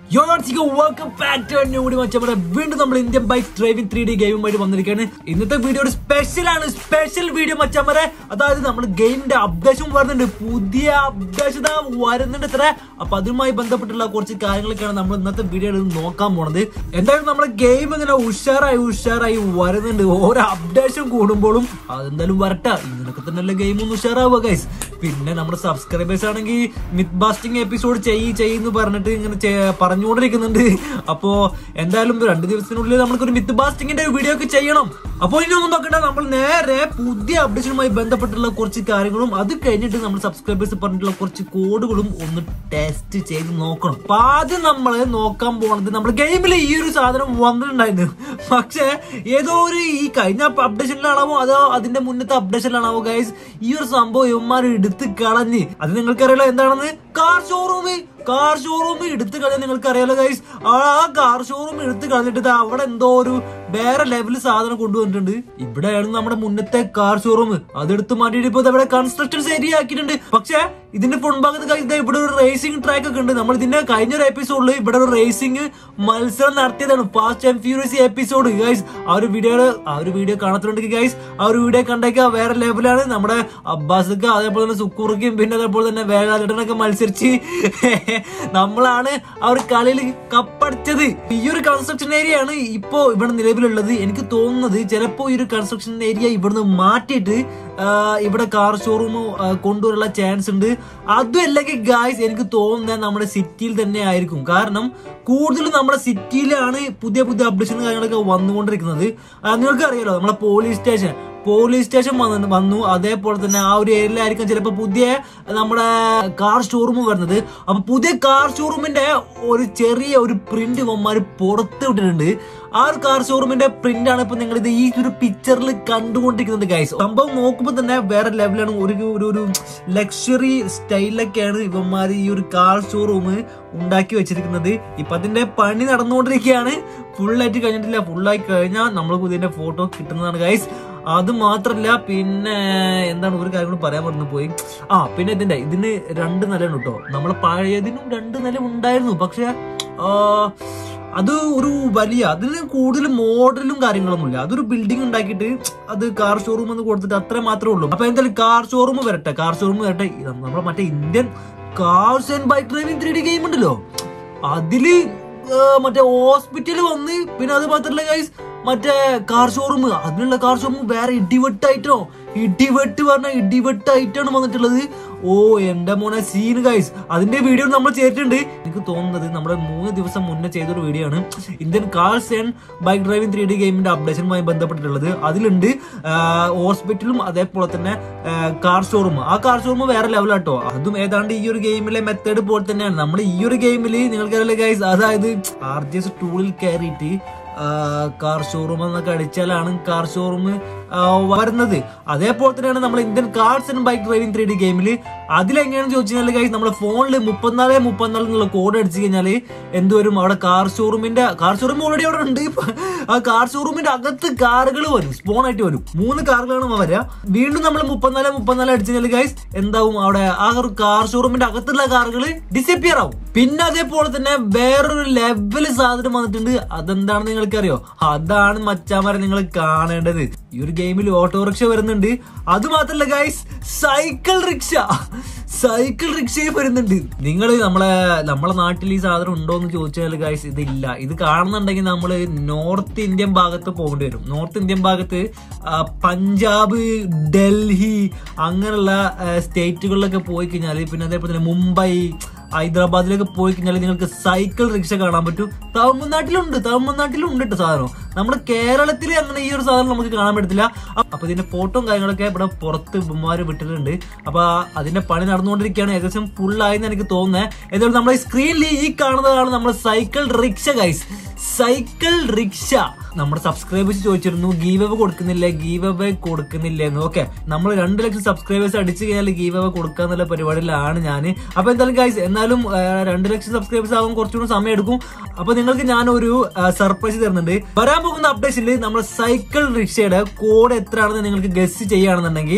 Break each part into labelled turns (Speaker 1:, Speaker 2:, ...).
Speaker 1: welcome back to new video മച്ചമ്മടെ വീണ്ടും നമ്മൾ Indian bike driving three D ഗെയിമുമായിട്ട് വന്നിരിക്കുകയാണ് ഇന്നത്തെ വീഡിയോ ഒരു സ്പെഷ്യൽ ആണ് സ്പെഷ്യൽ വീഡിയോ മച്ചമ്മരെ അതായത് നമ്മൾ ഗെയിമിന്റെ അപ്ഡേഷൻ വരുന്നുണ്ട് പുതിയ അപ്ഡേഷൻ വരുന്നുണ്ട് ഇത്ര അപ്പൊ അതുമായി ബന്ധപ്പെട്ടുള്ള കുറച്ച് കാര്യങ്ങളൊക്കെയാണ് നമ്മൾ ഇന്നത്തെ വീഡിയോയിൽ നോക്കാൻ പോണത് എന്തായാലും നമ്മുടെ ഗെയിം ഇങ്ങനെ ഉഷാറായി ഉഷാറായി വരുന്നുണ്ട് ഓരോ അപ്ഡേഷൻ കൂടുമ്പോഴും അതെന്തായാലും വരട്ടെ ഇതിനൊക്കെ തന്നെയല്ലേ ഗെയിം ഒന്ന് ഉഷാറാവുക ഗൈസ് പിന്നെ നമ്മുടെ സബ്സ്ക്രൈബേഴ്സ് ആണെങ്കിൽ മിത്ത് ബാസ്റ്റിംഗ് എപ്പിസോഡ് ചെയ്യ് ചെയ്യുന്നു പറഞ്ഞിട്ട് ഇങ്ങനെ ചെ- പറഞ്ഞുകൊണ്ടിരിക്കുന്നുണ്ട് അപ്പോ എന്തായാലും രണ്ട് ദിവസത്തിനുള്ളിൽ നമുക്കൊരു മിത്ത് ബാസ്റ്റിംഗിന്റെ വീഡിയോ ഒക്കെ ചെയ്യണം അപ്പോൾ ഇനി ഒന്നും നോക്കണ്ട നമ്മൾ നേരെ പുതിയ അപ്ഡേഷനുമായി ബന്ധപ്പെട്ടുള്ള കുറച്ച് കാര്യങ്ങളും അത് കഴിഞ്ഞിട്ട് നമ്മൾ സബ്സ്ക്രൈബേഴ്സ് പറഞ്ഞിട്ടുള്ള കുറച്ച് കോഡുകളും ഒന്ന് ടെസ്റ്റ് ചെയ്ത് നോക്കണം അപ്പൊ ആദ്യം നമ്മൾ നോക്കാൻ പോണത് നമ്മൾ ഗെയിമിൽ ഈ ഒരു സാധനം വന്നിട്ടുണ്ടായിരുന്നു പക്ഷേ ഏതോ ഒരു ഈ കഴിഞ്ഞ അപ്ഡേഷനിലാണാവോ അതോ അതിന്റെ മുന്നത്തെ അപ്ഡേഷനിലാണാവോ ഗൈസ് ഈ ഒരു സംഭവം ഇവന്മാർ എടുത്ത് കളഞ്ഞ് അത് നിങ്ങൾക്കറിയാലോ എന്താണെന്ന് കാർ ഷോറൂം കാർ ഷോറൂം എടുത്ത് കളയാൻ നിങ്ങൾക്ക് അറിയാലോ ഗൈസ് ആ കാർ ഷോറൂം എടുത്ത് കളഞ്ഞിട്ട് ദാ അവിടെ എന്തോ ഒരു വേറെ ലെവൽ സാധനം കൊണ്ടുവന്നിട്ടുണ്ട് ഇവിടെയാണ് നമ്മുടെ മുന്നത്തെ കാർ ഷോറൂം അതെടുത്ത് മാറ്റിയിട്ട് ഇപ്പൊ ഇവിടെ കൺസ്ട്രക്ഷൻ ഏരിയ ആക്കിയിട്ടുണ്ട് പക്ഷേ ഇതിന്റെ മുൻഭാഗത്ത് guys ദാ ഇവിടെ ഒരു റേസിംഗ് ട്രാക്ക് ഒക്കെ ഉണ്ട് നമ്മൾ ഇതിന്റെ കഴിഞ്ഞ ഒരു എപ്പിസോഡിൽ ഇവിടെ ഒരു റേസിംഗ് മത്സരം നടത്തിയതാണ് Fast and Furious episode guys ആ ഒരു വീഡിയോ ആ ഒരു വീഡിയോ കാണത്തുണ്ടെങ്കിൽ ഗൈസ് ആ ഒരു വീഡിയോ കണ്ടേക്ക വേറെ ലെവലാണ് നമ്മുടെ അബ്ബാസൊക്കെ അതേപോലെ തന്നെ സുക്കൂർക്കും പിന്നെ അതേപോലെ തന്നെ വേലാലിട്ടനൊക്കെ മത്സരിച്ച് നമ്മളാണ് ആ ഒരു കളിയിൽ കപ്പടിച്ചത് ഈ ഒരു കൺസ്ട്രക്ഷൻ ഏരിയ ആണ് ഇപ്പോ ഇവിടെ നിലവിലുള്ളത് എനിക്ക് തോന്നുന്നത് ചിലപ്പോ ഈ ഒരു കൺസ്ട്രക്ഷൻ ഏരിയ ഇവിടുന്ന് മാറ്റിയിട്ട് ആ, ഇവിടെ കാർ ഷോറൂം കൊണ്ടുവരാനുള്ള ചാൻസ് ഉണ്ട് അതും അല്ലെങ്കിൽ ഗായ്സ് എനിക്ക് തോന്നുന്നത് നമ്മുടെ സിറ്റിയിൽ തന്നെ ആയിരിക്കും കാരണം കൂടുതലും നമ്മുടെ സിറ്റിയിലാണ് പുതിയ പുതിയ അപ്ഡേഷൻ കാര്യങ്ങളൊക്കെ വന്നുകൊണ്ടിരിക്കുന്നത് ആ, നിങ്ങൾക്ക് അറിയാലോ നമ്മളെ പോലീസ് സ്റ്റേഷൻ പോലീസ് സ്റ്റേഷൻ വന്നു വന്നു അതേപോലെ തന്നെ ആ ഒരു ഏരിയയിലായിരിക്കും ചിലപ്പോൾ പുതിയ നമ്മുടെ കാർ ഷോറൂം വരുന്നത് അപ്പൊ പുതിയ കാർ ഷോറൂമിന്റെ ഒരു ചെറിയ ഒരു പ്രിന്റ് ഇവന്മാർ പുറത്ത് വിട്ടിട്ടുണ്ട് ആ ഒരു കാർ ഷോറൂമിന്റെ പ്രിന്റ് ആണ് ഇപ്പൊ നിങ്ങൾ ഇത് ഈ ഒരു പിക്ചറിൽ കണ്ടുകൊണ്ടിരിക്കുന്നത് ഗൈസ് സംഭവം നോക്കുമ്പോൾ തന്നെ വേറെ ലെവലാണ് ഒരു ഒരു ഒരു ലക്ഷറി സ്റ്റൈലൊക്കെയാണ് ഇവന്മാർ ഈ ഒരു കാർ ഷോറൂം ഉണ്ടാക്കി വെച്ചിരിക്കുന്നത് ഇപ്പൊ അതിന്റെ പണി നടന്നുകൊണ്ടിരിക്കുകയാണ് ഫുള്ളായിട്ട് കഴിഞ്ഞിട്ടില്ല ഫുള്ളായി കഴിഞ്ഞാൽ നമ്മൾക്ക് ഇതിന്റെ ഫോട്ടോ കിട്ടുന്നതാണ് ഗൈസ് അത് മാത്രല്ല പിന്നെ എന്താണ് ഒരു കാര്യം കൂടി പറയാൻ പറഞ്ഞു പോയി ആ പിന്നെ ഇതിന്റെ ഇതിന് രണ്ട് നിലയാണ് കേട്ടോ നമ്മളെ പഴയതിനും രണ്ട് നില ഉണ്ടായിരുന്നു പക്ഷെ ആ, അത് ഒരു വലിയ അതിന് കൂടുതൽ മോഡലും കാര്യങ്ങളൊന്നുമില്ല അതൊരു ബിൽഡിംഗ് ഉണ്ടാക്കിയിട്ട് അത് കാർ ഷോറൂം എന്ന് കൊടുത്തിട്ട് അത്ര മാത്രമേ ഉള്ളൂ അപ്പൊ എന്തായാലും കാർ ഷോറൂം വരട്ടെ കാർ ഷോറൂം വരട്ടെ നമ്മളെ മറ്റേ Indian cars and bike driving three D game ഉണ്ടല്ലോ അതില് ആ, മറ്റേ ഹോസ്പിറ്റൽ വന്ന് പിന്നെ അത് മാത്രല്ല ഗൈസ് മറ്റേ കാർ ഷോറൂം അതിനുള്ള കാർ ഷോറൂം വേറെ ഇടിവെട്ടായിട്ടോ ഇടിവെട്ട് പറഞ്ഞ ഇടിവെട്ടായിട്ടാണ് വന്നിട്ടുള്ളത് ഓ എന്റെ മോനെ സീൻ ഗൈസ് അതിന്റെ വീഡിയോ നമ്മൾ ചെയ്തിട്ടുണ്ട് എനിക്ക് തോന്നുന്നത് നമ്മുടെ മൂന്ന് ദിവസം മുന്നേ ചെയ്തൊരു വീഡിയോ ആണ് Indian cars and bike driving three D ഗെയിമിന്റെ അപ്ഡേഷനുമായി ബന്ധപ്പെട്ടിട്ടുള്ളത് അതിലുണ്ട് ഹോസ്പിറ്റലും അതേപോലെ തന്നെ കാർ ഷോറൂം ആ കാർ ഷോറൂം വേറെ ലെവലാട്ടോ അതും ഏതാണ്ട് ഈ ഒരു ഗെയിമിലെ മെത്തേഡ് പോലെ തന്നെയാണ് നമ്മൾ ഈ ഒരു ഗെയിമിൽ നിങ്ങൾക്കറിയില്ല ഗൈസ് അതായത് ആർ ജി എസ് ടൂളിൽ കയറിയിട്ട് കാർ ഷോറൂം എന്നൊക്കെ അടിച്ചാലാണ് കാർ ഷോറൂം വരുന്നത് അതേപോലെ തന്നെയാണ് നമ്മൾ Indian cars and bike driving three D ഗെയിമിൽ അതിലെങ്ങനെയാണെന്ന് ചോദിച്ചു കഴിഞ്ഞാൽ ഗൈസ് നമ്മുടെ ഫോണിൽ മുപ്പത്തിനാല് മുപ്പത്തിനാല് എന്നുള്ള കോഡ് അടിച്ചു കഴിഞ്ഞാൽ എന്തുവരും അവിടെ കാർ ഷോറൂമിന്റെ കാർ ഷോറൂം ഓൾറെഡി അവിടെ ഉണ്ട് ആ കാർ ഷോറൂമിന്റെ അകത്ത് കാറുകൾ വരും സ്പോൺ ആയിട്ട് വരും മൂന്ന് കാറുകളാണ് വരിക വീണ്ടും നമ്മൾ മുപ്പത്തിനാല് മുപ്പത്തിനാല് അടിച്ചു കഴിഞ്ഞാൽ ഗൈസ് എന്താവും അവിടെ ആ ഒരു കാർ ഷോറൂമിന്റെ അകത്തുള്ള കാറുകൾ ഡിസപ്പിയർ ആവും പിന്നെ അതേപോലെ തന്നെ വേറൊരു ലെവൽ സാധനം വന്നിട്ടുണ്ട് അതെന്താണെന്ന് നിങ്ങൾക്കറിയോ അതാണ് മച്ചാമാരെ നിങ്ങൾ കാണേണ്ടത് ഈ ഒരു ഗെയിമിൽ ഓട്ടോറിക്ഷ വരുന്നുണ്ട് അത് മാത്രല്ല ഗൈസ് സൈക്കിൾ റിക്ഷ സൈക്കിൾ റിക്ഷയും വരുന്നുണ്ട് നിങ്ങൾ നമ്മളെ നമ്മളെ നാട്ടിൽ ഈ സാധനം ഉണ്ടോ എന്ന് ചോദിച്ചാൽ ഗൈസ് ഇതില്ല ഇത് കാണുന്നുണ്ടെങ്കിൽ നമ്മൾ നോർത്ത് ഇന്ത്യൻ ഭാഗത്ത് പോകേണ്ടി വരും നോർത്ത് ഇന്ത്യൻ ഭാഗത്ത് ആ, പഞ്ചാബ് ഡൽഹി അങ്ങനെയുള്ള ആ, സ്റ്റേറ്റുകളിലൊക്കെ പോയി കഴിഞ്ഞാൽ പിന്നെ അതേപോലെ തന്നെ മുംബൈ ഹൈദരാബാദിലൊക്കെ പോയി കഴിഞ്ഞാൽ നിങ്ങൾക്ക് സൈക്കിൾ റിക്ഷ കാണാൻ പറ്റും തമിഴ്നാട്ടിലുണ്ട് തമിഴ്നാട്ടിലുണ്ട് കേട്ടോ സാധനം നമ്മുടെ കേരളത്തിൽ അങ്ങനെ ഈ ഒരു സാധനം നമുക്ക് കാണാൻ പറ്റത്തില്ല അ- അപ്പൊ ഇതിന്റെ ഫോട്ടോയും കാര്യങ്ങളൊക്കെ ഇവിടെ പുറത്ത് ഇവന്മാര് വിട്ടിട്ടുണ്ട് അപ്പൊ അതിന്റെ പണി നടന്നുകൊണ്ടിരിക്കുകയാണ് ഏകദേശം full ആയെന്ന് എനിക്ക് തോന്നുന്നത് ഏതായാലും നമ്മുടെ സ്ക്രീനിൽ ഈ കാണുന്നതാണ് നമ്മുടെ cycle rickshaw guys cycle rickshaw നമ്മുടെ സബ്സ്ക്രൈബേഴ്സ് ചോദിച്ചിരുന്നു ഗീവ് അവ കൊടുക്കുന്നില്ല ഗീവ് അവ കൊടുക്കുന്നില്ല എന്ന് ഓക്കെ നമ്മൾ രണ്ട് ലക്ഷം സബ്സ്ക്രൈബേഴ്സ് അടിച്ചു കഴിഞ്ഞാൽ ഗീവ് അവ കൊടുക്കാന്നുള്ള പരിപാടിയിലാണ് ഞാൻ അപ്പൊ എന്തായാലും ഗൈസ് എന്നാലും ആ, രണ്ട് ലക്ഷം സബ്സ്ക്രൈബേഴ്സ് ആകും കുറച്ചുകൂടി സമയം എടുക്കും അപ്പൊ നിങ്ങൾക്ക് ഞാനൊരു സർപ്രൈസ് തരുന്നുണ്ട് വരാൻ പോകുന്ന അപ്ഡേഷനിൽ നമ്മുടെ സൈക്കിൾ റിക്ഷയുടെ കോഡ് എത്രയാണെന്ന് നിങ്ങൾക്ക് ഗസ് ചെയ്യുകയാണെന്നുണ്ടെങ്കിൽ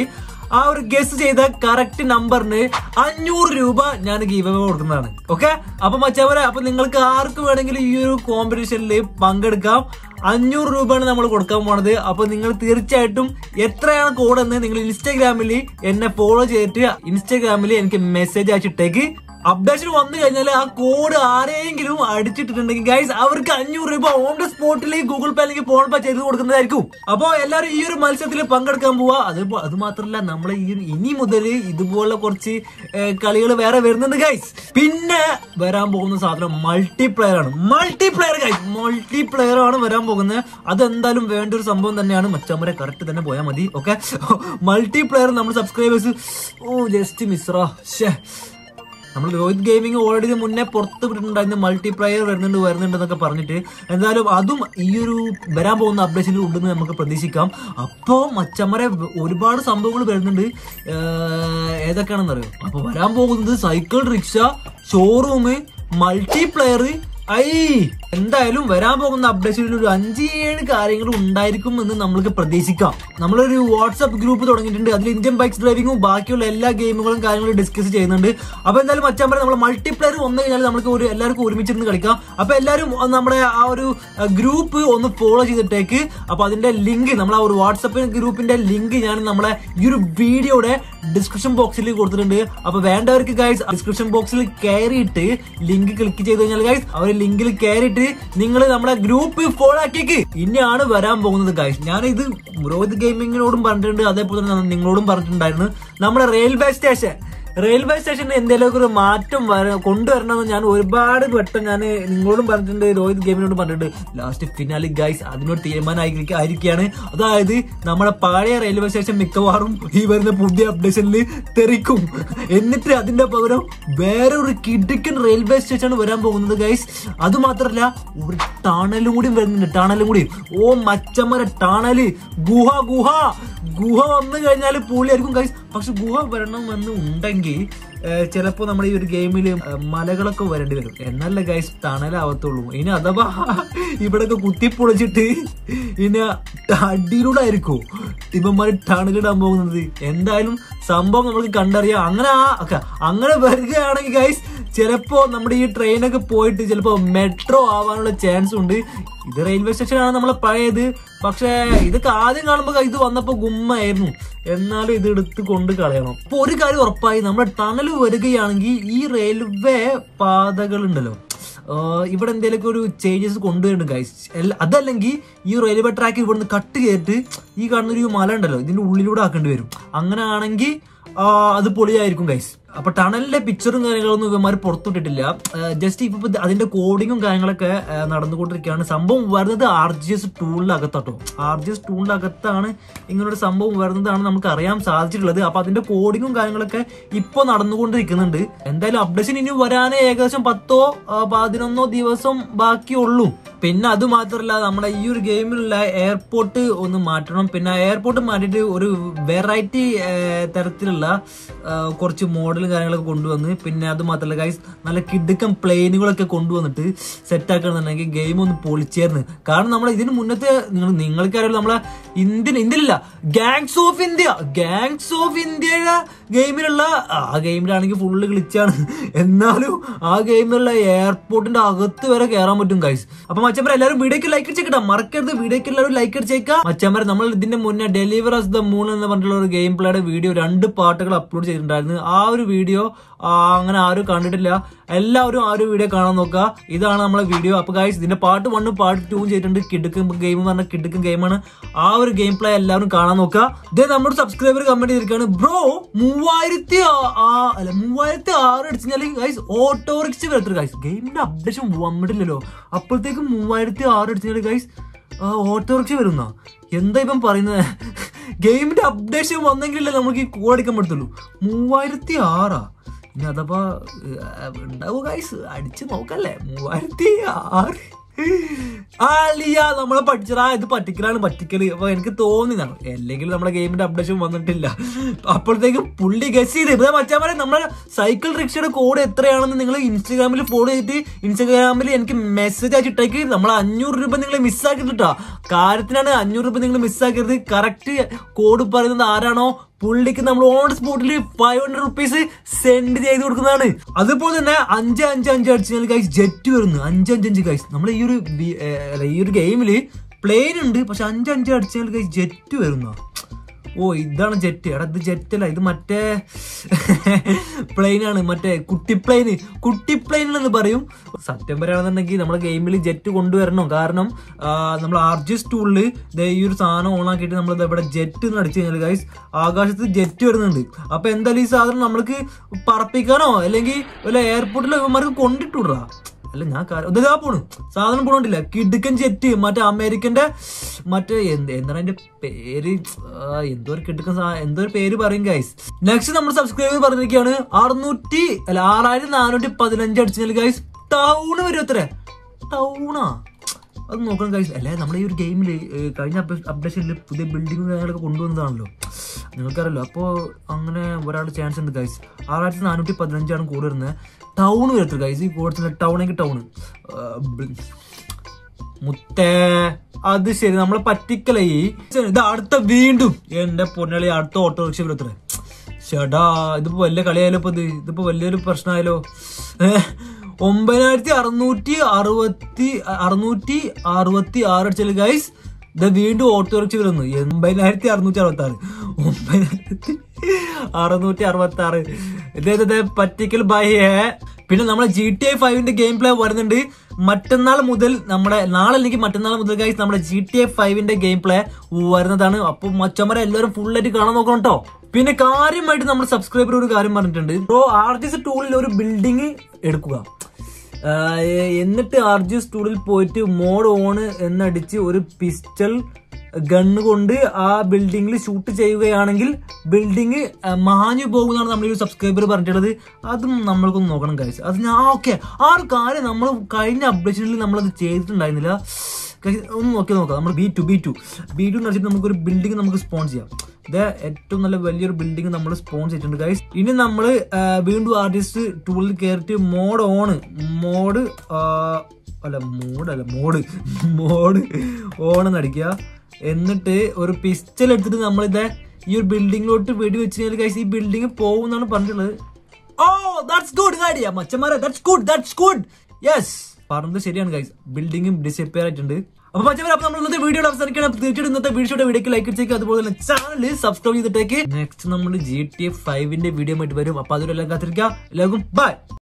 Speaker 1: ആ ഒരു ഗസ് ചെയ്ത കറക്റ്റ് നമ്പറിന് അഞ്ഞൂറ് രൂപ ഞാൻ ഗീവ് അവേ കൊടുക്കുന്നതാണ് ഓക്കെ അപ്പൊ മച്ചവരെ അപ്പൊ നിങ്ങൾക്ക് ആർക്ക് വേണമെങ്കിലും ഈ ഒരു കോമ്പറ്റീഷനിൽ പങ്കെടുക്കാം അഞ്ഞൂറ് രൂപയാണ് നമ്മൾ കൊടുക്കാൻ പോണത് അപ്പൊ നിങ്ങൾ തീർച്ചയായിട്ടും എത്രയാണ് കോഡ് എന്ന് നിങ്ങൾ ഇൻസ്റ്റാഗ്രാമിൽ എന്നെ ഫോളോ ചെയ്തിട്ട് ഇൻസ്റ്റാഗ്രാമിൽ എനിക്ക് മെസ്സേജ് അയച്ചിട്ടേക്ക് അപ്ഡേഷൻ വന്നു കഴിഞ്ഞാൽ ആ കോഡ് ആരെങ്കിലും അടിച്ചിട്ടുണ്ടെങ്കിൽ ഗൈസ് അവർക്ക് അഞ്ഞൂറ് രൂപ ഓൺ ദ സ്പോട്ടിലേക്ക് ഗൂഗിൾ പേ അല്ലെങ്കിൽ ഫോൺ പേ ചെയ്ത് കൊടുക്കുന്നതായിരിക്കും അപ്പൊ എല്ലാവരും ഈ ഒരു മത്സരത്തിൽ പങ്കെടുക്കാൻ പോവാ അത് പോ- അത് മാത്രമല്ല നമ്മൾ ഈ ഒരു- ഇനി മുതൽ ഇതുപോലുള്ള കുറച്ച് കളികൾ വേറെ വരുന്നുണ്ട് ഗൈസ് പിന്നെ വരാൻ പോകുന്ന സാധനം മൾട്ടിപ്ലെയർ ആണ് മൾട്ടിപ്ലെയർ ഗൈസ് മൾട്ടിപ്ലെയർ ആണ് വരാൻ പോകുന്നത് അതെന്തായാലും വേണ്ട ഒരു സംഭവം തന്നെയാണ് മച്ചമ്മരെ കറക്റ്റ് തന്നെ പോയാൽ മതി ഓക്കെ മൾട്ടിപ്ലെയർ നമ്മൾ സബ്സ്ക്രൈബേഴ്സ് ഓ ജസ്റ്റ് മിസ്റോ ഷേ നമ്മൾ രോഹിത് ഗെയിമിംഗ് ഓൾറെഡി മുന്നേ പുറത്ത് വിട്ടിട്ടുണ്ടായിരുന്നു മൾട്ടിപ്ലെയർ വരുന്നുണ്ട് വരുന്നുണ്ട് എന്നൊക്കെ പറഞ്ഞിട്ട് എന്തായാലും അതും ഈ ഒരു വരാൻ പോകുന്ന അപ്ഡേഷനിൽ ഉണ്ടെന്ന് നമുക്ക് പ്രതീക്ഷിക്കാം അപ്പോൾ മച്ചമ്മരെ ഒരുപാട് സംഭവങ്ങൾ വരുന്നുണ്ട് ഏഹ് ഏതൊക്കെയാണെന്ന് അറിയോ അപ്പൊ വരാൻ പോകുന്നത് സൈക്കിൾ റിക്ഷ ഷോറൂം മൾട്ടിപ്ലെയർ ഐ എന്തായാലും വരാൻ പോകുന്ന അപ്ഡേഷനിൽ ഒരു അഞ്ച് ഏഴ് കാര്യങ്ങൾ ഉണ്ടായിരിക്കും എന്ന് നമ്മൾക്ക് പ്രതീക്ഷിക്കാം നമ്മളൊരു വാട്സ്ആപ്പ് ഗ്രൂപ്പ് തുടങ്ങിയിട്ടുണ്ട് അതിൽ ഇന്ത്യൻ ബൈക്സ് ഡ്രൈവിംഗും ബാക്കിയുള്ള എല്ലാ ഗെയിമുകളും കാര്യങ്ങളും ഡിസ്കസ് ചെയ്യുന്നുണ്ട് അപ്പൊ എന്തായാലും മച്ചാൻ പറയാം നമ്മൾ മൾട്ടിപ്ലെയർ വന്നു കഴിഞ്ഞാൽ നമുക്ക് ഒരു എല്ലാവർക്കും ഒരുമിച്ചിരുന്ന് കളിക്കാം അപ്പൊ എല്ലാവരും ഒന്ന് നമ്മുടെ ആ ഒരു ഗ്രൂപ്പ് ഒന്ന് ഫോളോ ചെയ്തിട്ടേക്ക് അപ്പൊ അതിന്റെ ലിങ്ക് നമ്മൾ ആ ഒരു വാട്സപ്പ് ഗ്രൂപ്പിന്റെ ലിങ്ക് ഞാൻ നമ്മളെ ഈ ഒരു വീഡിയോയുടെ ഡിസ്ക്രിപ്ഷൻ ബോക്സിൽ കൊടുത്തിട്ടുണ്ട് അപ്പൊ വേണ്ടവർക്ക് ഗൈസ് ഡിസ്ക്രിപ്ഷൻ ബോക്സിൽ കയറിയിട്ട് ലിങ്ക് ക്ലിക്ക് ചെയ്ത് കഴിഞ്ഞാൽ ഗൈസ് ആ ഒരു ലിങ്കിൽ കയറിയിട്ട് നിങ്ങൾ നമ്മുടെ ഗ്രൂപ്പ് ഫോളോ ആക്കിയേക്ക് ഇനിയാണ് വരാൻ പോകുന്നത് ഗൈസ് ഞാൻ ഇത് രോഹിത് ഗെയിമിങ്ങിനോടും പറഞ്ഞിട്ടുണ്ട് അതേപോലെ തന്നെ നിങ്ങളോടും പറഞ്ഞിട്ടുണ്ടായിരുന്നു നമ്മുടെ റെയിൽവേ സ്റ്റേഷൻ റെയിൽവേ സ്റ്റേഷനിൽ എന്തെങ്കിലുമൊക്കെ ഒരു മാറ്റം വര കൊണ്ടുവരണമെന്ന് ഞാൻ ഒരുപാട് വട്ടം ഞാൻ നിങ്ങളോടും പറഞ്ഞിട്ടുണ്ട് രോഹിത് ഗെയിമിനോടും പറഞ്ഞിട്ടുണ്ട് ലാസ്റ്റ് ഫിനാലി ഗൈസ് അതിനോട് തീരുമാനം ആയിരിക്കുകയാണ് അതായത് നമ്മുടെ പഴയ റെയിൽവേ സ്റ്റേഷൻ മിക്കവാറും ഈ വരുന്ന പുതിയ അപ്ഡേഷനിൽ തെറിക്കും എന്നിട്ട് അതിന്റെ പകരം വേറൊരു കിടുക്കൻ റെയിൽവേ സ്റ്റേഷൻ വരാൻ പോകുന്നത് ഗൈസ് അത് മാത്രല്ല ഒരു ടണലും കൂടി വരുന്നുണ്ട് ടണലും കൂടി ഓ മച്ചമ്മര ടണല് ഗുഹ ഗുഹ ഗുഹ വന്നു കഴിഞ്ഞാൽ പൊളിയായിരിക്കും ഗൈസ് പക്ഷെ ഗുഹ വരണമെന്ന് ഉണ്ടെങ്കിൽ ചിലപ്പോൾ നമ്മുടെ ഈ ഒരു ഗെയിമിൽ മലകളൊക്കെ വരേണ്ടി വരും എന്നല്ല ഗൈസ് ടണലാവത്തുള്ളൂ ഇനി അഥവാ ഇവിടൊക്കെ കുത്തിപ്പൊളിച്ചിട്ട് ഇനി അടിയിലൂടെ ആയിരിക്കും ഇവന്മാര് ടണലിടാൻ പോകുന്നത് എന്തായാലും സംഭവം നമുക്ക് കണ്ടറിയാം അങ്ങനെ ആ ഒക്കെ അങ്ങനെ വരികയാണെങ്കിൽ ഗൈസ് ചിലപ്പോ നമ്മുടെ ഈ ട്രെയിനൊക്കെ പോയിട്ട് ചിലപ്പോ മെട്രോ ആവാനുള്ള ചാൻസ് ഉണ്ട് ഇത് റെയിൽവേ സ്റ്റേഷനാണ് നമ്മളെ പഴയത് പക്ഷേ ഇതൊക്കെ ആദ്യം കാണുമ്പോൾ ഇത് വന്നപ്പോ ഗുമ്മായിരുന്നു എന്നാലും ഇത് എടുത്ത് കൊണ്ട് കളയണം അപ്പൊ ഒരു കാര്യം ഉറപ്പായി നമ്മുടെ ടണൽ വരികയാണെങ്കിൽ ഈ റെയിൽവേ പാതകൾ ഉണ്ടല്ലോ ആഹ് ഇവിടെ എന്തെങ്കിലുമൊക്കെ ഒരു ചേഞ്ചസ് കൊണ്ടുവരുന്നുണ്ട് ഗൈസ് അതല്ലെങ്കിൽ ഈ റെയിൽവേ ട്രാക്ക് ഇവിടുന്ന് കട്ട് ചെയ്തിട്ട് ഈ കാണുന്ന ഒരു മല ഉണ്ടല്ലോ ഇതിന്റെ ഉള്ളിലൂടെ ആക്കേണ്ടി വരും അങ്ങനെ ആണെങ്കിൽ അത് പൊളിയായിരിക്കും ഗൈസ് അപ്പൊ ടണലിന്റെ പിക്ചറും കാര്യങ്ങളൊന്നും ഇവന്മാർ പുറത്തുവിട്ടിട്ടില്ല ജസ്റ്റ് ഇപ്പൊ ഇത് അതിന്റെ കോഡിങ്ങും കാര്യങ്ങളൊക്കെ ആ, നടന്നുകൊണ്ടിരിക്കുകയാണ് സംഭവം വരുന്നത് ആർ ജി എസ് ടൂളിനകത്താട്ടോ ആർ ജി എസ് ടൂളിനകത്താണ് ഇങ്ങനൊരു സംഭവം വരുന്നതാണ് നമുക്ക് അറിയാൻ സാധിച്ചിട്ടുള്ളത് അപ്പൊ അതിന്റെ കോഡിങ്ങും കാര്യങ്ങളൊക്കെ ഇപ്പൊ നടന്നുകൊണ്ടിരിക്കുന്നുണ്ട് എന്തായാലും അപ്ഡേഷൻ ഇനി വരാനേ ഏകദേശം പത്തോ ആ, പതിനൊന്നോ ദിവസം ബാക്കിയുള്ളൂ പിന്നെ അത് മാത്രമല്ല നമ്മുടെ ഈ ഒരു ഗെയിമിലുള്ള എയർപോർട്ട് ഒന്ന് മാറ്റണം പിന്നെ എയർപോർട്ട് മാറ്റിയിട്ട് ഒരു വെറൈറ്റി തരത്തിലുള്ള ആ, കുറച്ച് മോഡലും കാര്യങ്ങളൊക്കെ കൊണ്ടുവന്ന് പിന്നെ അത് മാത്രമല്ല ഗൈസ് നല്ല കിടുക്കം പ്ലെയിനുകളൊക്കെ കൊണ്ടുവന്നിട്ട് സെറ്റ് ആക്കണമെന്നുണ്ടെങ്കിൽ ഗെയിം ഒന്ന് പൊളിച്ചേർന്ന് കാരണം നമ്മൾ ഇതിന് മുന്നത്തെ നിങ്ങൾ നിങ്ങൾക്കറിയാലോ നമ്മളെ ഇന്ത്യൻ ഇന്ത്യയിലല്ല Gangs of India Gangs of ഇന്ത്യയുടെ ഗെയിമിലുള്ള ആ ഗെയിമിലാണെങ്കിൽ ഫുള്ള് ഗ്ലിച്ചാണ് എന്നാലും ആ ഗെയിമിലുള്ള എയർപോർട്ടിന്റെ അകത്ത് വരെ കയറാൻ പറ്റും ഗൈസ് അപ്പൊ മച്ചമ്പര എല്ലാവരും വീഡിയോക്ക് ലൈക്ക് അടിച്ചേക്കട്ടെ മറക്കരുത് വീഡിയോക്ക് എല്ലാവരും ലൈക്ക് അടിച്ചേക്കാം മച്ചമ്പര നമ്മൾ ഇതിന്റെ മുന്നേ ഡെലിവർ അസ് ദ മൂൺ എന്ന് പറഞ്ഞിട്ടുള്ള ഒരു ഗെയിം പ്ലേയുടെ വീഡിയോ രണ്ട് പാട്ടുകൾ അപ്ലോഡ് ചെയ്തിട്ടുണ്ടായിരുന്നു ആ ഒരു വീഡിയോ അങ്ങനെ ആരും കണ്ടിട്ടില്ല എല്ലാവരും ആ ഒരു വീഡിയോ കാണാൻ നോക്കുക ഇതാണ് നമ്മളെ വീഡിയോ അപ്പൊ ഗൈസ് ഇതിന്റെ പാട്ട് വണ്ണും പാട്ട് ടൂവും ചെയ്തിട്ടുണ്ട് കിടുക്കും ഗെയിം എന്ന് പറഞ്ഞ കിടുക്കും ഗെയിമാണ് ആ ഒരു ഗെയിം പ്ലേ എല്ലാവരും കാണാൻ നോക്കുക ഇതേ നമ്മുടെ സബ്സ്ക്രൈബർ കമന്റ് ചെയ്തിരിക്കുകയാണ് ബ്രോ മൂവായിരത്തി ആ- ആ- അല്ല മൂവായിരത്തി ആറ് അടിച്ചാൽ ഗൈസ് ഓട്ടോറിക്ഷ വരത്തില്ല ഗൈസ് ഗെയിമിന്റെ അപ്ഡേഷൻ വന്നിട്ടില്ലല്ലോ അപ്പോഴത്തേക്കും മൂവായിരത്തി ആറ് അടിച്ചാൽ ഗൈസ് ഓട്ടോറിക്ഷ വരുന്ന എന്താ ഇപ്പം പറയുന്നത് ഗെയിമിന്റെ അപ്ഡേഷൻ വന്നെങ്കിലല്ലേ നമുക്ക് ഈ കോടിക്കാൻ പറ്റത്തുള്ളൂ മൂവായിരത്തി ആറാ ഇനി അഥവാ ഉണ്ടാവും ഗൈസ് അടിച്ച് നോക്കല്ലേ മൂവായിരത്തി ആറ് ആലിയ നമ്മളെ പഠിച്ചടാ ഇത് പറ്റിക്കലാണ് പറ്റിക്കല് അപ്പൊ എനിക്ക് തോന്നിയതാണ് അല്ലെങ്കിൽ നമ്മുടെ ഗെയിമിന്റെ അപ്ഡേഷൻ വന്നിട്ടില്ല അപ്പോഴത്തേക്കും പുള്ളി ഗസ് ചെയ്ത് ഇപ്പൊ മച്ചാൻ പറയാം നമ്മളെ സൈക്കിൾ റിക്ഷയുടെ കോഡ് എത്രയാണെന്ന് നിങ്ങൾ ഇൻസ്റ്റാഗ്രാമിൽ ഫോളോ ചെയ്തിട്ട് ഇൻസ്റ്റാഗ്രാമിൽ എനിക്ക് മെസ്സേജ് അയച്ചിട്ടേക്ക് നമ്മൾ അഞ്ഞൂറ് രൂപ നിങ്ങൾ മിസ്സാക്കിട്ടാ കാര്യത്തിനാണ് അഞ്ഞൂറ് രൂപ നിങ്ങൾ മിസ്സാക്കരുത് കറക്റ്റ് കോഡ് പറയുന്നത് ആരാണോ പുള്ളിക്ക് നമ്മൾ ഓൺ സ്പോട്ടിൽ ഫൈവ് ഹൺഡ്രഡ് റുപ്പീസ് സെൻഡ് ചെയ്ത് കൊടുക്കുന്നതാണ് അതുപോലെ തന്നെ അഞ്ച് അഞ്ച് അഞ്ച് അടിച്ചാൽ ഗൈസ് ജെറ്റ് വരുന്നു അഞ്ച് അഞ്ച് അഞ്ച് ഗൈസ് നമ്മൾ ഈ ഒരു ബി- ഏ, അല്ല, ഈ ഒരു ഗെയിമിൽ പ്ലെയിൻ ഉണ്ട് പക്ഷെ അഞ്ച് അഞ്ച് അടിച്ചാൽ ഗൈസ് ജെറ്റ് വരുന്നു ഓ ഇതാണ് ജെറ്റ് എടാ ഇത് ജെറ്റ് അല്ല ഇത് മറ്റേ പ്ലെയിൻ ആണ് മറ്റേ കുട്ടി പ്ലെയിൻ കുട്ടി പ്ലെയിൻ എന്ന് പറയും സത്യം പറയുകയാണെന്നുണ്ടെങ്കിൽ നമ്മളെ ഗെയിമിൽ ജെറ്റ് കൊണ്ടുവരണം കാരണം ആ, നമ്മൾ ആർ ജി സ്റ്റൂളിൽ ഈ ഒരു സാധനം ഓൺ ആക്കിയിട്ട് നമ്മൾ ഇവിടെ ജെറ്റ് എന്ന് അടിച്ചു കഴിഞ്ഞാൽ ഗൈസ് ആകാശത്ത് ജെറ്റ് വരുന്നുണ്ട് അപ്പൊ എന്തായാലും ഈ സാധനം നമ്മൾക്ക് പറപ്പിക്കാനോ അല്ലെങ്കിൽ വല്ല എയർപോർട്ടിലോ ഇവന്മാർക്ക് കൊണ്ടിട്ടുടാ അല്ല ഞാൻ കാര്യം ഇതാ പോണു സാധനം പോണില്ല കിടുക്കൻ ജെറ്റ് മറ്റേ അമേരിക്കന്റെ മറ്റേ എന്ത് എന്താണ് അതിന്റെ പേര് ആ, എന്തോ ഒരു കിടുക്കൻ സാ- എന്തോ ഒരു പേര് പറയും ഗൈസ് നെക്സ്റ്റ് നമ്മൾ സബ്സ്ക്രൈബ് പറഞ്ഞിരിക്കുകയാണ് അറുന്നൂറ്റി അല്ല ആറായിരത്തി നാനൂറ്റി പതിനഞ്ച് അടിച്ചാൽ ഗൈസ് ടൗണ് വരും അത്ര ടൗണാ അത് നോക്കണം ഗൈസ് അല്ലേ നമ്മുടെ ഈ ഒരു ഗെയിമിൽ കഴിഞ്ഞ അപ്ഡേഷനിൽ പുതിയ ബിൽഡിംഗ് കാര്യങ്ങളൊക്കെ കൊണ്ടുവന്നതാണല്ലോ നിങ്ങൾക്കറിയല്ലോ അപ്പോൾ അങ്ങനെ ഒരാൾ ചാൻസ് ഉണ്ട് ഗൈസ് ആറായിരത്തി നാനൂറ്റി പതിനഞ്ചാണ് കൂടെ വരുന്നത് ടൗൺ വരത്തില്ല ഗൈസ് ഈ കൂടെ ടൗണേക്ക് ടൗൺ മുത്തേ അത് ശരി നമ്മളെ പറ്റിക്കലേ ഇത് അടുത്ത വീണ്ടും എന്റെ പൊന്നളി അടുത്ത ഓട്ടോറിക്ഷ വരത്രേ ചേട്ടാ ഇതിപ്പോ വലിയ കളിയായാലോ ഇപ്പൊ ഇത് ഇതിപ്പോ വലിയൊരു പ്രശ്നമായാലോ ഏഹ്, ഒമ്പതിനായിരത്തി അറുന്നൂറ്റി അറുപത്തി അറുന്നൂറ്റി അറുപത്തി ആറ് അടിച്ചാൽ ഗൈസ് ഇത് വീണ്ടും ഓട്ടോറിക്ഷ വരുന്നു എൺപതിനായിരത്തി അറുന്നൂറ്റി അറുപത്തി ആറ് ഒമ്പതിനായിരത്തി അറുന്നൂറ്റി അറുപത്തി ആറ് ഇതേ പറ്റിക്കൽ ബൈ പിന്നെ നമ്മളെ ജി ടി ഐ ഫൈവിന്റെ ഗെയിം പ്ലേ വരുന്നുണ്ട് മറ്റന്നാൾ മുതൽ നമ്മുടെ നാളെ അല്ലെങ്കിൽ മറ്റന്നാൾ മുതൽ ഗൈസ് നമ്മുടെ ജി ടി ഐ ഫൈവിന്റെ ഗെയിം പ്ലേ വരുന്നതാണ് അപ്പൊ മച്ചന്മാരെ എല്ലാവരും ഫുൾ ആയിട്ട് കാണാൻ നോക്കണം കേട്ടോ പിന്നെ കാര്യമായിട്ട് നമ്മൾ സബ്സ്ക്രൈബർ ഒരു കാര്യം പറഞ്ഞിട്ടുണ്ട് ബ്രോ ആർട്ടിസ്റ്റ് ടൂളിൽ ഒരു ബിൽഡിംഗ് എടുക്കുക ആഹ് എന്നിട്ട് ആർ ജി സ്റ്റൂഡിൽ പോയിട്ട് മോഡ് ഓൺ എന്നടിച്ച് ഒരു പിസ്റ്റൾ ഗണ്ണ് കൊണ്ട് ആ ബിൽഡിങ്ങിൽ ഷൂട്ട് ചെയ്യുകയാണെങ്കിൽ ബിൽഡിങ് മാഞ്ഞു പോകുന്നതാണ് നമ്മൾ ഈ സബ്സ്ക്രൈബർ പറഞ്ഞിട്ടുള്ളത് അതും നമ്മൾക്കൊന്ന് നോക്കണം കാഴ്ച അത് ഞാൻ ഓക്കെ ആ ഒരു കാര്യം നമ്മൾ കഴിഞ്ഞ അപ്ഡേഷനിൽ നമ്മളത് ചെയ്തിട്ടുണ്ടായിരുന്നില്ല Guys, ഒന്ന് നോക്കി നോക്കാം നമ്മൾ B two B two B two എന്ന് വെച്ചിട്ട് നമുക്കൊരു ബിൽഡിംഗ് നമുക്ക് സ്പോൺ ചെയ്യാം ഇത് ഏറ്റവും നല്ല വലിയൊരു ബിൽഡിംഗ് നമ്മൾ സ്പോൺ ചെയ്തിട്ടുണ്ട് ഗൈസ് ഇനി നമ്മൾ വീണ്ടും ആർട്ടിസ്റ്റ് ടൂളിൽ കയറിയിട്ട് മോഡ് ഓൺ മോഡ് അല്ല മോഡ് അല്ല മോഡ് മോഡ് ഓൺ എന്ന് അടിക്കുക എന്നിട്ട് ഒരു പിസ്റ്റൽ എടുത്തിട്ട് നമ്മളിത് ഈ ഒരു ബിൽഡിങ്ങിലോട്ട് വെടി വെച്ച് കഴിഞ്ഞാൽ ഗൈസ് ഈ ബിൽഡിംഗ് പോകുന്നാണ് പറഞ്ഞിട്ടുള്ളത് ഓ ദാറ്റ്സ് ഗുഡ് ഐഡിയ മച്ചന്മാരെ that's good that's good yes പറഞ്ഞത് ശരിയാണ് ഗൈസ് ബിൽഡിംഗും ഡിസപ്പിയർ ആയിട്ടുണ്ട് അപ്പൊ മച്ചന്മാരെ അപ്പൊ നമ്മൾ ഇന്നത്തെ വീഡിയോ അവസാനിക്കണം തീർച്ചയായിട്ടും ഇന്നത്തെ വീഡിയോയുടെ വീഡിയോക്ക് ലൈക്ക് അടിച്ചേക്ക് അതുപോലെ തന്നെ ചാനൽ സബ്സ്ക്രൈബ് ചെയ്തിട്ടേക്ക് നെക്സ്റ്റ് നമ്മൾ ജി ടി എഫ് ഫൈവിന്റെ വീഡിയോ ആയിട്ട് വരും അപ്പൊ അതിലെല്ലാം കാത്തിരിക്കാം എല്ലാവർക്കും ബൈ